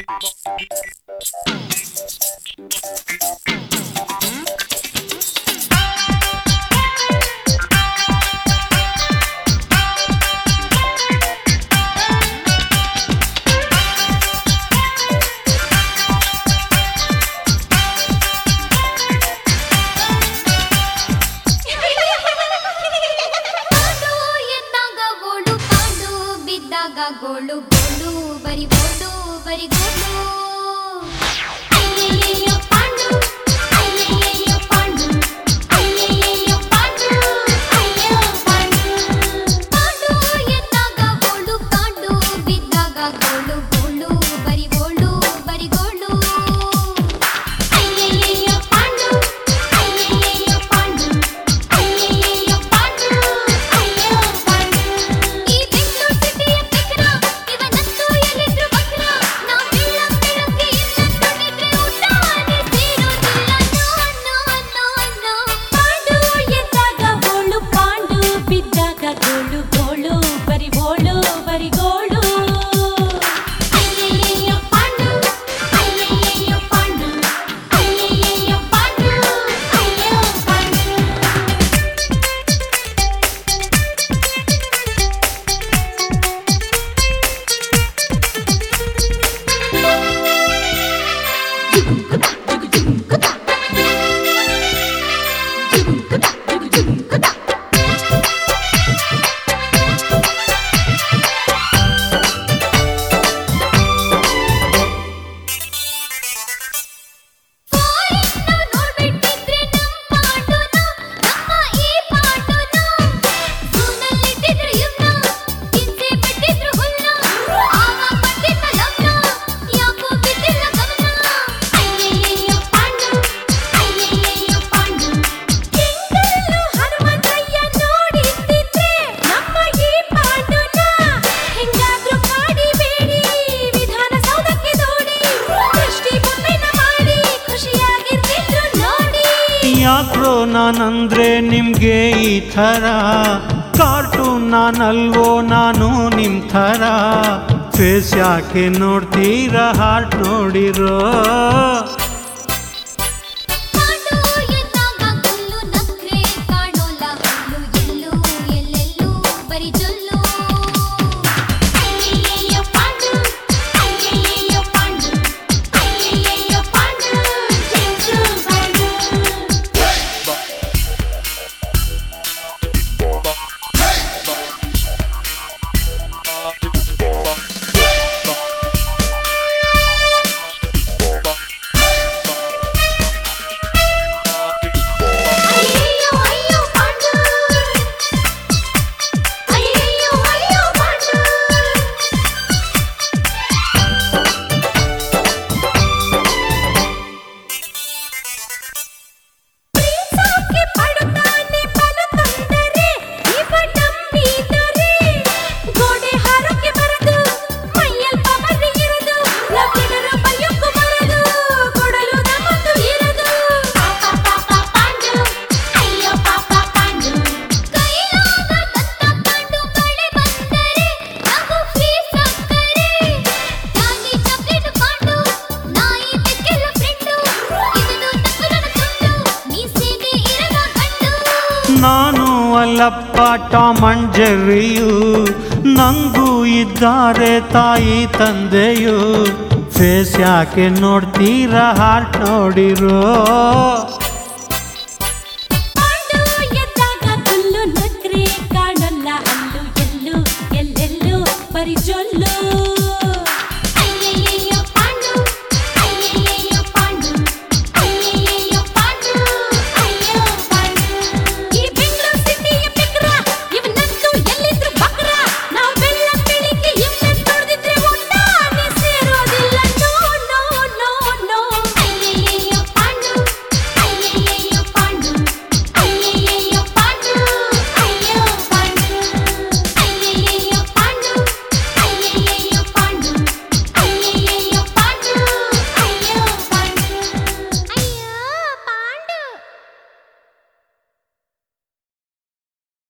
ಕಾಡು ಎದ್ದಾಗ ಗೋಳು ಕಾಡು ಬಿದ್ದಾಗ ಗೋಳು ಗೋಳು ಬರಿ ಗೋಳು ಬರಿ ಗೋಳು ಅಯ್ಯಯ್ಯಯ್ಯೋ ಪಾಂಡು ಅಯ್ಯಯ್ಯಯ್ಯೋ ಪಾಂಡು ಅಯ್ಯಯ್ಯಯ್ಯೋ ಪಾಂಡು ಅಯ್ಯೋ ಪಾಂಡು ಕಾಡು ಎದ್ದಾಗ ಗೋಳು ಕಾಡು ಬಿದ್ದಾಗ ಗೋಳು ಗೋಳು ಬರಿ ಗೋಳು ಬರಿ ಗೋಳು ಅಯ್ಯಯ್ಯಯ್ಯೋ ಪಾಂಡು ಅಯ್ಯಯ್ಯಯ್ಯೋ ಪಾಂಡು ಅಯ್ಯಯ್ಯಯ್ಯೋ ಪಾಂಡು ಅಯ್ಯೋ ಪಾಂಡು ಈ ಬೆಂಗಳೂರು ಸಿಟಿಯ ಬೆಕ್ರ ಇವನಂತೂ ಎಲ್ಲಿದ್ರು ಬಕ್ರ ನಾ ಬೆಳ್ಳಂ ಬೆಳಗ್ಗೆ ಎನ್ನಂತೊಡಿದ್ರೆ ಊಟನೇ ಸೇರೋದಿಲ್ಲ no no no no Pandu ಎದ್ದಾಗ ಗೋಳು ಪಾಂಡು ಬಿದ್ದಾಗ ಗೋಳು ಗೋಳು ಬರಿ ಗೋಳು ಬರಿ ಗೋಳು ಅಯ್ಯಯ್ಯಯ್ಯೋ ಪಾಂಡು ಅಯ್ಯಯ್ಯಯ್ಯೋ ಪಾಂಡು ಅಯ್ಯಯ್ಯಯ್ಯೋ ಪಾಂಡು ಅಯ್ಯೋ ಪಾಂಡು ಫಾರಿನ್ನವ್ರ್ ನೋಡ್ಬಿಟ್ಟಿದ್ರೆ ನಮ್ ಪಾಂಡುನ, ನಮ್ಮ ಈ ಪಾಂಡುನ. ಝೂನಲ್ಲಿಟ್ಟಿದ್ರು ಇವ್ನ, ಹಿಂಸೆ ಬಿಟ್ಟಿದ್ರು ಹುಲ್ನ. ಆವಾಗ ಬಂದಿದ್ದ ಲಗ್ನ, ಯಾಕೋ ಬಿದ್ದಿಲ್ಲ ಗಮನ. ಅಯ್ಯಯ್ಯಯ್ಯೋ ಪಾಂಡು, ಅಯ್ಯಯ್ಯಯ್ಯೋ ಪಾಂಡು. ಕೆಂಗಲ್ಲು ಹನುಮಂತಯ್ಯ ನೋಡಿದ್ದಿದ್ರೆ ನಮ್ಮ ಈ ಪಾಂಡುನ ಹೆಂಗಾದ್ರೂ ಕಾಡಿಬೇಡಿ ವಿಧಾನಸೌಧಕ್ಕೆ ದೋಡಿ ದೃಷ್ಟಿ ಬೊಮ್ಮೆನ ಮಾಡಿ ಖುಷಿಯಾಗಿರ್ತಿದ್ರು ನೋಡಿ ಯಾಕ್ರೋ ನಾನಂದ್ರೆ ನಿಮ್ಗೆ ಈ ಥರ ಕಾರ್ಟೂನ್ ನಾನಲ್ವೋ ನಾನು ನಿಮ್ ಥರ ಫೇಸ್ ಯಾಕೆ ನೋಡ್ತೀರ ಹಾರ್ಟ್ ನೋಡಿರೋ ಕಾಡು ಎದ್ದಾಗ ಕಲ್ಲು ನಕ್ರೆ ಕಾಣೋಲ್ಲ ಹುಲ್ಲು ಎಲ್ಲೂ ಎಲ್ಲೆಲ್ಲೂ ಬರಿ ಜೊಲ್ಲು ಅಯ್ಯಯ್ಯಯ್ಯೋ ಪಾಂಡು ಅಯ್ಯಯ್ಯಯ್ಯೋ ಪಾಂಡು ಅಯ್ಯಯ್ಯಯ್ಯೋ ಪಾಂಡು ಜೇಮ್ಸು ಪಾಂಡು ಅಯ್ಯಯ್ಯೋ ಅಯ್ಯೋ ಪಾಂಡು ಅಯ್ಯಯ್ಯೋ ಅಯ್ಯೋ ಪಾಂಡು ಪ್ರೀಸಾಕೆ ಪಡುತ್ತಾನೆ ಬಲು ತೊಂದರೆ ಇವ ನಂಬಿದರೆ ಗೋಡೆ ಹಾರಕ್ಕೆ ಬರದು ಮೈಯಲ್ ಪವರ್ ಇರದು ಲವ್ಲಿಡರ ಬೈಯಕ್ಕೂ ಬರದು ಕೊಡಲು ನಮ್ಮದು ಇರದು ಪಾಪ ಪಾಪ ಪಾಂಡು ಅಯ್ಯೋ ಪಾಪ ಪಾಂಡು ಕೈಲಾಗ ದತ್ತ ಕಂಡು ಮಳೆ ಬಂದರೆ ನಗು ಫ್ರೀ ಸಕ್ಕರೆ ಜಾನಿ ಚಾಕ್ಲೇಟ್ ಪಾಂಡು ನಾಯಿ ಬೆಕ್ಕೆಲ್ಲ ಫ್ರೆಂಡು ಇವನು ನಕ್ಕುರನ ತುಂಡು ಮೀಸೆಗೆ ಇರದ ಗಂಡು ನಾನು ಅಲ್ಲಪ್ಪ ಟಾಮ್ ಅಂಡ್ ಜೆರ್ರಿಯು ನಂಗೂ ಇದ್ದಾರೆ ತಾಯಿ ತಂದೆಯು ಫೇಸ್ ಯಾಕೆ ನೋಡ್ತೀರ ಹಾರ್ಟ್ ನೋಡಿರೋ